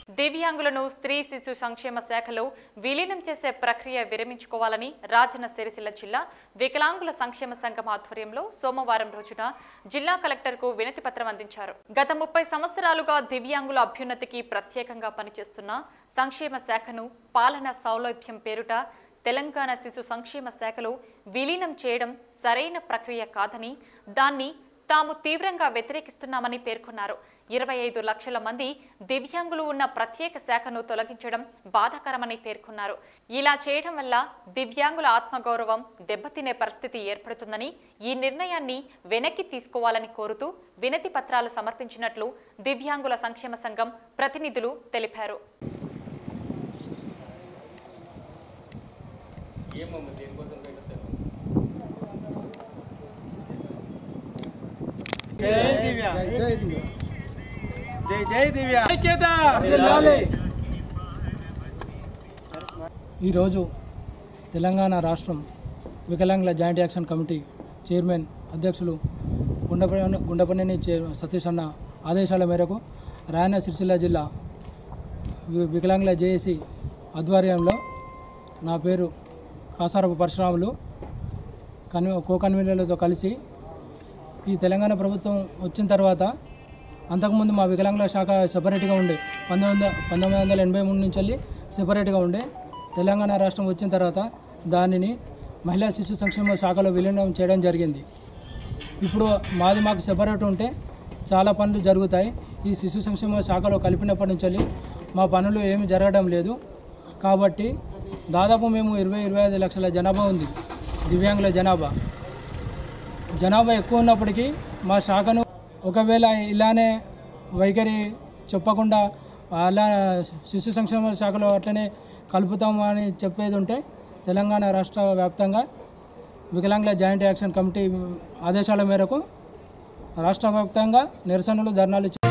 దివ్యాంగులను స్త్రీ శిశు సంక్షేమ శాఖలో విలీనం చేసే ప్రక్రియ విరమించుకోవాలని రాజన్న సిరిసిల్ల జిల్లా వికలాంగుల సంక్షేమ సంఘం ఆధ్వర్యంలో సోమవారం రోజున జిల్లా కలెక్టర్కు వినతి పత్రం అందించారు గత ముప్పై సంవత్సరాలుగా దివ్యాంగుల అభ్యున్నతికి ప్రత్యేకంగా పనిచేస్తున్న సంక్షేమ శాఖను పాలన సౌలభ్యం పేరుట తెలంగాణ శిశు సంక్షేమ శాఖలో విలీనం చేయడం సరైన ప్రక్రియ కాదని దాన్ని తాము తీవ్రంగా వ్యతిరేకిస్తున్నామని పేర్కొన్నారు ఇరవై ఐదు లక్షల మంది దివ్యాంగులు ఉన్న ప్రత్యేక శాఖను తొలగించడం బాధాకరమని పేర్కొన్నారు ఇలా చేయడం వల్ల దివ్యాంగుల ఆత్మగౌరవం దెబ్బతినే పరిస్థితి ఏర్పడుతుందని ఈ నిర్ణయాన్ని వెనక్కి తీసుకోవాలని కోరుతూ వినతి పత్రాలు సమర్పించినట్లు దివ్యాంగుల సంక్షేమ సంఘం ప్రతినిధులు తెలిపారు ఏమమ్మా దేనికోసం పెట్టారు జై దివ్య జై దివ్య జై జై దివ్య ఐక్యత ఈరోజు తెలంగాణ రాష్ట్రం వికలాంగుల జాయింట్ యాక్షన్ కమిటీ చైర్మన్ అధ్యక్షులు గుండపనేని గుండపనేని చే సతీష్ అన్న ఆదేశాల మేరకు రాయన్న సిరిసిల్ల జిల్లా వి- వికలాంగుల జేఏసీ ఆధ్వర్యంలో నా పేరు కాసారపు పరశురాములు కన్వీ కో కన్వీనర్లతో కలిసి ఈ తెలంగాణ ప్రభుత్వం వచ్చిన తర్వాత అంతకుముందు మా వికలాంగుల శాఖ సెపరేట్గా ఉండే పంతొమ్మిది వందల పంతొమ్మిది వందల ఎనభై మూడు నుంచి వెళ్ళి సెపరేట్గా ఉండే తెలంగాణ రాష్ట్రం వచ్చిన తర్వాత దానిని మహిళా శిశు సంక్షేమ శాఖలో విలీనం చేయడం జరిగింది ఇప్పుడు మాది మాకు సెపరేట్ ఉంటే చాలా పనులు జరుగుతాయి ఈ శిశు సంక్షేమ శాఖలో కలిపినప్పటి నుంచి వెళ్ళి మా పనులు ఏమి జరగడం లేదు కాబట్టి దాదాపు మేము ఇరవై ఇరవై ఐదు లక్షల జనాభా ఉంది దివ్యాంగుల జనాభా జనాభా ఎక్కువ ఉన్నప్పటికీ మా శాఖను ఒకవేళ ఇలానే వైఖరి చెప్పకుండా అలా శిశు సంక్షేమ శాఖలో అట్లనే కలుపుతాము అని చెప్పేది ఉంటే తెలంగాణ రాష్ట్ర వ్యాప్తంగా వికలాంగుల జాయింట్ యాక్షన్ కమిటీ ఆదేశాల మేరకు రాష్ట్ర వ్యాప్తంగా నిరసనలు ధర్నాలు